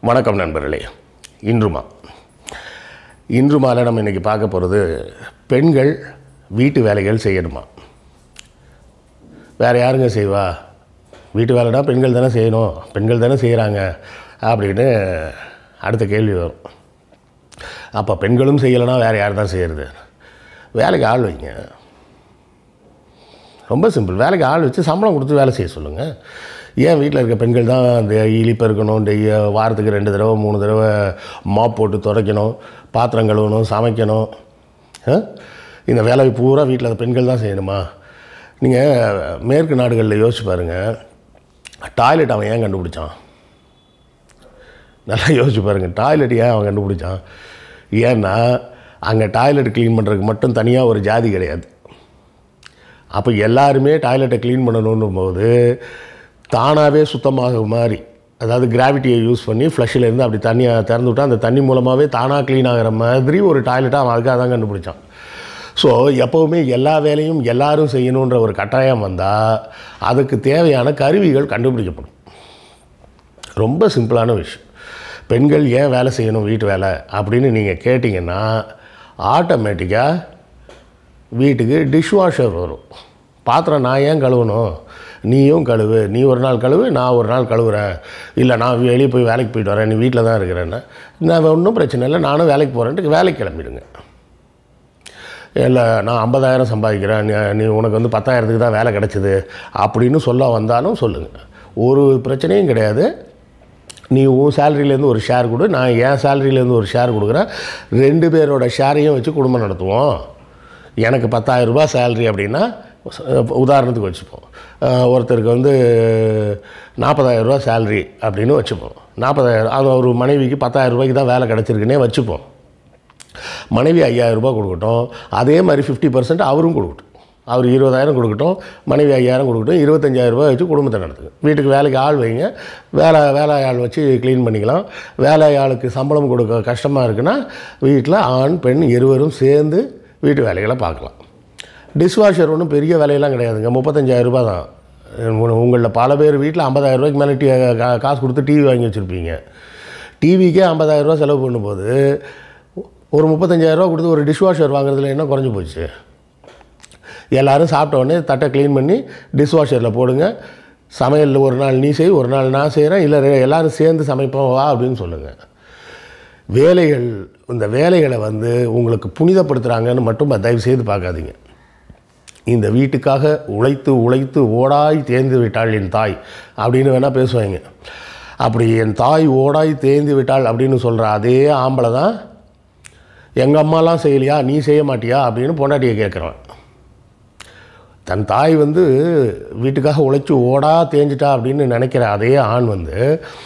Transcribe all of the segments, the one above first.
வணக்கம் நண்பர்களே இன்றுமா இன்றுமால நம்ம இன்றைக்கி பார்க்க போகிறது பெண்கள் வீட்டு வேலைகள் செய்யணுமா வேறு யாருங்க செய்வா வீட்டு வேலைனா பெண்கள் தானே செய்யணும் பெண்கள் தானே செய்கிறாங்க அப்படின்னு அடுத்த கேள்வி வரும் அப்போ பெண்களும் செய்யலைன்னா வேறு யார் தான் செய்கிறது வேலைக்கு ஆள் வைங்க ரொம்ப சிம்பிள் வேலைக்கு ஆள் வச்சு சம்பளம் கொடுத்து வேலை செய்ய சொல்லுங்கள் ஏன் வீட்டில் இருக்க பெண்கள் தான் இந்த இழிப்பு இருக்கணும் டெய்ய வாரத்துக்கு ரெண்டு தடவை மூணு தடவை மாப் போட்டு துடைக்கணும் பாத்திரம் கழுவணும் சமைக்கணும் ஆ? இந்த வேலை பூரா வீட்டில் பெண்கள் தான் செய்யணுமா நீங்கள் மேற்கு நாடுகளில் யோசிச்சு பாருங்கள் டாய்லெட் அவன் ஏன் கண்டுபிடிச்சான் நல்லா யோசிச்சு பாருங்கள் டாய்லெட் ஏன் அவன் கண்டுபிடிச்சான் ஏன்னா அங்கே டாய்லெட் க்ளீன் பண்ணுறதுக்கு மட்டும் தனியாக ஒரு ஜாதி கிடையாது அப்போ எல்லாருமே டாய்லெட்டை க்ளீன் பண்ணணுன்னும் போது தானாகவே சுத்தமாக மாதிரி அதாவது கிராவிட்டியை யூஸ் பண்ணி ஃப்ளஷ்லேருந்து அப்படி தண்ணியை திறந்து விட்டா அந்த தண்ணி மூலமாகவே தானாக க்ளீன் ஆகிற மாதிரி ஒரு டாய்லெட்டாக அவன் அதுக்காக தான் கண்டுபிடிச்சான் ஸோ எப்போவுமே எல்லா வேலையும் எல்லாரும் செய்யணுன்ற ஒரு கட்டாயம் வந்தால் அதுக்கு தேவையான கருவிகள் கண்டுபிடிக்கப்படும் ரொம்ப சிம்பிளான விஷயம் பெண்கள் ஏன் வேலை செய்யணும் வீட்டு வேலை அப்படின்னு நீங்கள் கேட்டிங்கன்னா ஆட்டோமேட்டிக்காக வீட்டுக்கு டிஷ்வாஷர் வரும் பாத்திரம் நான் ஏன் கழுவணும் நீயும் கழுவு நீ ஒரு நாள் கழுவு நான் ஒரு நாள் கழுவுறேன் இல்லை நான் வெளியே போய் வேலைக்கு போயிட்டு வரேன் நீ வீட்டில் தான் இருக்கிறேன்னா நான் ஒன்றும் பிரச்சனை இல்லை நானும் வேலைக்கு போகிறேன்ட்டு வேலைக்கு கிளம்பிடுங்க இல்லை நான் ஐம்பதாயிரம் சம்பாதிக்கிறேன் நீ நீ உனக்கு வந்து பத்தாயிரத்துக்கு தான் வேலை கிடச்சிது அப்படின்னு சொல்ல வந்தாலும் சொல்லுங்கள் ஒரு பிரச்சனையும் கிடையாது நீ உன் சேலரியிலேருந்து ஒரு ஷேர் கொடு நான் என் சேலரியிலேருந்து ஒரு ஷேர் கொடுக்குறேன் ரெண்டு பேரோட ஷேரையும் வச்சு குடும்பம் நடத்துவோம் எனக்கு 10000 ரூபாய் சேலரி அப்படின்னா உதாரணத்துக்கு வச்சுப்போம் அஹ் ஒருத்தருக்கு வந்து 40000 ரூபாய் சேலரி அப்படின்னு வச்சுப்போம் நாற்பதாயிரம் அது ஒரு மனைவிக்கு 10000 ரூபாய்க்கு தான் வேலை கிடச்சிருக்குன்னே வச்சுப்போம் மனைவி 5000 ரூபாய் கொடுக்கட்டும் அதே மாதிரி ஃபிஃப்டி பர்சன்ட் அவரும் கொடுக்கட்டும் அவர் இருபதாயிரம் கொடுக்கட்டும் மனைவி ஐயாயிரம் கொடுக்கட்டும் இருபத்தஞ்சாயிரம் ரூபாய் வச்சு குடும்பத்தை நடத்துங்க வீட்டுக்கு வேலைக்கு ஆள் வைங்க வேலை வேலை ஆள் வச்சு க்ளீன் பண்ணிக்கலாம் வேலை ஆளுக்கு சம்பளம் கொடுக்க கஷ்டமாக இருக்குன்னா வீட்டில் ஆண் பெண் இருவரும் சேர்ந்து வீட்டு வேலைகளை பார்க்கலாம் டிஷ்வாஷர் ஒன்றும் பெரிய வேலையெல்லாம் கிடையாதுங்க முப்பத்தஞ்சாயிரம் ரூபாய் தான் உங்களில் பல பேர் வீட்டில் ஐம்பதாயிரம் ரூபாய்க்கு மேலே டி கா- காசு கொடுத்து டிவி வாங்கி வச்சுருப்பீங்க டிவிக்கே ஐம்பதாயிரம் ரூபாய் செலவு பண்ணும்போது ஒரு முப்பத்தஞ்சாயிரம் ரூபாய் கொடுத்து ஒரு டிஷ்வாஷர் வாங்குறதுல என்ன குறைஞ்சி போச்சு எல்லாரும் சாப்பிட்ட உடனே தட்டை க்ளீன் பண்ணி டிஷ்வாஷரில் போடுங்க சமையலில் ஒரு நாள் நீ செய் ஒரு நாள் நான் செய்கிறேன் இல்லை ரெ- எல்லாரும் சேர்ந்து சமைப்போம் வா அப்படின்னு சொல்லுங்கள் வேலைகள் இந்த வேலைகளை வந்து உங்களுக்கு புனிதப்படுத்துகிறாங்கன்னு மட்டும் தயவு செய்து பார்க்காதீங்க இந்த வீட்டுக்காக உழைத்து உழைத்து ஓடாய் தேர்ந்து விட்டாள் என் தாய் அப்படின்னு வேணால் பேசுவாங்க அப்படி என் தாய் ஓடாய் தேர்ந்து விட்டாள் அப்படின்னு சொல்கிற அதே ஆம்பளை தான் எங்கள் அம்மாலாம் செய்யலையா நீ செய்ய மாட்டியா அப்படின்னு பொண்டாட்டியை கேட்குறான் தன் தாய் வந்து வீட்டுக்காக உழைச்சி ஓடா தேஞ்சிட்டா அப்படின்னு நினைக்கிற அதே ஆண் வந்து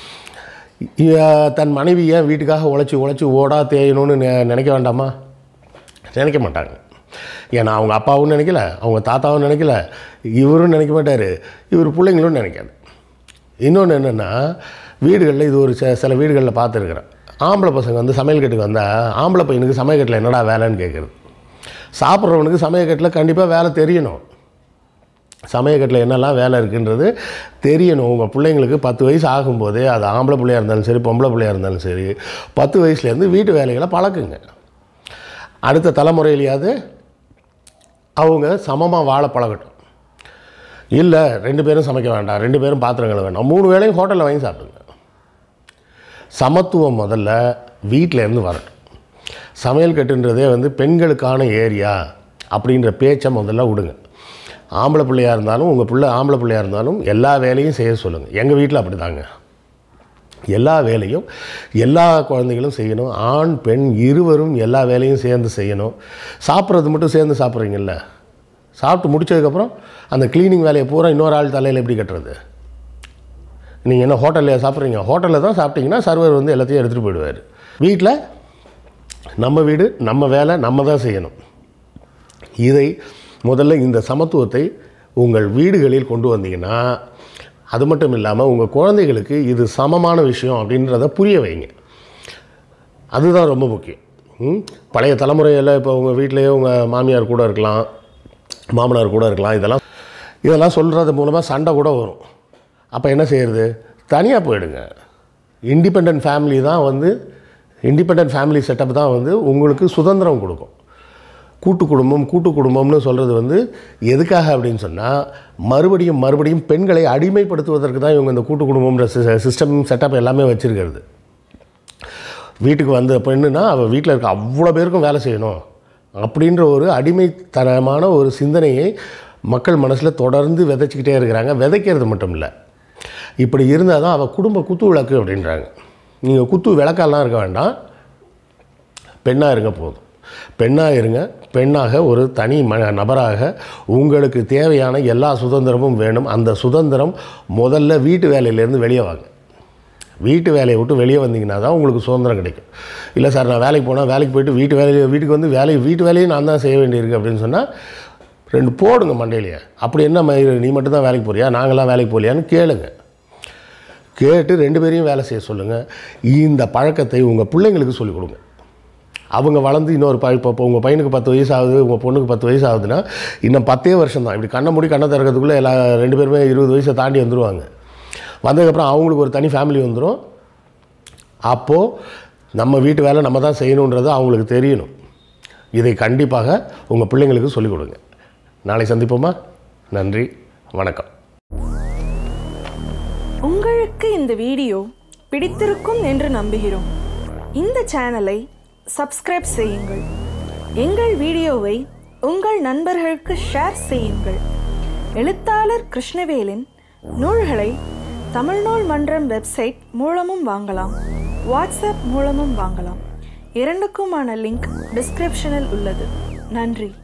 இ- தன் மனைவி ஏன் வீட்டுக்காக உழைச்சி உழைச்சி ஓடா தேயணும்னு நெ- நினைக்க வேண்டாமா நினைக்க மாட்டாங்க ஏன்னா அவங்க அப்பாவும் நினைக்கல அவங்க தாத்தாவும் நினைக்கல இவரும் நினைக்க மாட்டார் இவர் பிள்ளைங்களும் நினைக்காது இன்னொன்று என்னென்னா வீடுகளில் இது ஒரு சில சில வீடுகளில் பார்த்துருக்குறேன் ஆம்பளை பசங்க வந்து சமையல் கட்டுக்கு வந்தால் ஆம்பளை பையனுக்கு சமையல் கட்டில் என்னடா வேலைன்னு கேட்குறது சாப்பிட்றவனுக்கு சமையல் கட்டில் கண்டிப்பாக வேலை தெரியணும் சமயக்கட்டில் என்னெல்லாம் வேலை இருக்குன்றது தெரியணும் உங்கள் பிள்ளைங்களுக்கு பத்து வயசு ஆகும்போதே அது ஆம்பளை பிள்ளையாக இருந்தாலும் சரி பொம்பளை பிள்ளையாக இருந்தாலும் சரி பத்து வயசுலேருந்து வீட்டு வேலைகளை பழக்குங்க அடுத்த தலைமுறையிலையாவது அவங்க சமமாக வாழ பழகட்டும் இல்லை ரெண்டு பேரும் சமைக்க வேண்டாம் ரெண்டு பேரும் பாத்திரங்களை வேண்டாம் மூணு வேளையும் ஹோட்டலில் வாங்கி சாப்பிடுங்க சமத்துவம் முதல்ல வீட்டில் இருந்து வரட்டும் சமையல் கட்டுன்றதே வந்து பெண்களுக்கான ஏரியா அப்படின்ற பேச்சை முதல்ல விடுங்க ஆம்பளை பிள்ளையாக இருந்தாலும் உங்கள் பிள்ளை ஆம்பளை பிள்ளையாக இருந்தாலும் எல்லா வேலையும் செய்ய சொல்லுங்கள் எங்கள் வீட்டில் அப்படி தாங்க எல்லா வேலையும் எல்லா குழந்தைகளும் செய்யணும் ஆண் பெண் இருவரும் எல்லா வேலையும் சேர்ந்து செய்யணும் சாப்பிட்றது மட்டும் சேர்ந்து சாப்பிட்றீங்கல்ல சாப்பிட்டு முடிச்சதுக்கப்புறம் அந்த க்ளீனிங் வேலையை பூரா இன்னொரு ஆள் தலையில் எப்படி கட்டுறது நீங்கள் என்ன ஹோட்டலில் சாப்பிட்றீங்க ஹோட்டலில் தான் சாப்பிட்டீங்கன்னா சர்வர் வந்து எல்லாத்தையும் எடுத்துகிட்டு போயிடுவார் வீட்டில் நம்ம வீடு நம்ம வேலை நம்ம தான் செய்யணும் இதை முதல்ல இந்த சமத்துவத்தை உங்கள் வீடுகளில் கொண்டு வந்தீங்கன்னா அது மட்டும் இல்லாமல் உங்கள் குழந்தைகளுக்கு இது சமமான விஷயம் அப்படின்றத புரிய வைங்க அதுதான் ரொம்ப முக்கியம் ம்? பழைய தலைமுறையில் இப்போ உங்கள் வீட்டிலேயே உங்கள் மாமியார் கூட இருக்கலாம் மாமனார் கூட இருக்கலாம் இதெல்லாம் இதெல்லாம் சொல்கிறது மூலமாக சண்டை கூட வரும் அப்போ என்ன செய்யறது தனியாக போயிடுங்க இண்டிபெண்ட் ஃபேமிலி தான் வந்து இண்டிபெண்ட் ஃபேமிலி செட்டப் தான் வந்து உங்களுக்கு சுதந்திரம் கொடுக்கும் கூட்டு குடும்பம் கூட்டு குடும்பம்னு சொல்கிறது வந்து எதுக்காக அப்படின்னு சொன்னால் மறுபடியும் மறுபடியும் பெண்களை அடிமைப்படுத்துவதற்கு தான் இவங்க இந்த கூட்டு குடும்பம்ன்ற சிஸ்டம் செட்டப் எல்லாமே வச்சுருக்கிறது வீட்டுக்கு வந்த பெண்ணுனா அவள் வீட்டில் இருக்க அவ்வளோ பேருக்கும் வேலை செய்யணும் அப்படின்ற ஒரு அடிமைத்தனமான ஒரு சிந்தனையை மக்கள் மனசில் தொடர்ந்து விதைச்சிக்கிட்டே இருக்கிறாங்க விதைக்கிறது மட்டும் இல்லை இப்படி இருந்தால் தான் அவள் குடும்ப குத்து விளக்கு அப்படின்றாங்க நீங்கள் குத்து விளக்கெல்லாம் இருக்க வேண்டாம் பெண்ணாக இருங்க போதும் பெண்ணாக இருங்க பெண்ணாக ஒரு தனி ம நபராக உங்களுக்கு தேவையான எல்லா சுதந்திரமும் வேணும் அந்த சுதந்திரம் முதல்ல வீட்டு வேலையிலேருந்து வெளியே வாங்க வீட்டு வேலையை விட்டு வெளியே வந்தீங்கன்னா தான் உங்களுக்கு சுதந்திரம் கிடைக்கும் இல்லை சார் நான் வேலைக்கு போனால் வேலைக்கு போயிட்டு வீட்டு வேலையை வீட்டுக்கு வந்து வேலை வீட்டு வேலையை நான் தான் செய்ய வேண்டியிருக்கு அப்படின்னு சொன்னால் ரெண்டு போடுங்க மண்டையிலேயே அப்படி என்ன மயிறு, நீ மட்டும் தான் வேலைக்கு போறியா நாங்களாம் வேலைக்கு போகலையான்னு கேளுங்க கேட்டு ரெண்டு பேரையும் வேலை செய்ய சொல்லுங்கள் இந்த பழக்கத்தை உங்கள் பிள்ளைங்களுக்கு சொல்லிக் கொடுங்க அவங்க வளர்ந்து இன்னொரு ப இப்போ இப்போ உங்கள் பையனுக்கு பத்து வயசு ஆகுது உங்கள் பொண்ணுக்கு பத்து வயசு ஆகுதுன்னா இன்னும் பத்தே வருஷம் தான் இப்படி கண்ணை மூடி கண்ணை திறக்கிறதுக்குள்ளே எல்லா ரெண்டு பேருமே இருபது வயசை தாண்டி வந்துடுவாங்க வந்ததுக்கப்புறம் அவங்களுக்கு ஒரு தனி ஃபேமிலி வந்துடும் அப்போது நம்ம வீட்டு வேலை நம்ம தான் செய்யணுன்றது அவங்களுக்கு தெரியணும் இதை கண்டிப்பாக உங்கள் பிள்ளைங்களுக்கு சொல்லிக் கொடுங்க நாளை சந்திப்போமா நன்றி வணக்கம் உங்களுக்கு இந்த வீடியோ பிடித்திருக்கும் என்று நம்புகிறோம் இந்த சேனலை சப்ஸ்கிரைப் செய்யுங்கள் எங்கள் வீடியோவை உங்கள் நண்பர்களுக்கு ஷேர் செய்யுங்கள் எழுத்தாளர் கிருஷ்ணவேலின் நூல்களை தமிழ்நூல் மன்றம் வெப்சைட் மூலமும் வாங்கலாம் வாட்ஸ்அப் மூலமும் வாங்கலாம் இரண்டுக்குமான லிங்க் டிஸ்கிரிப்ஷனில் உள்ளது நன்றி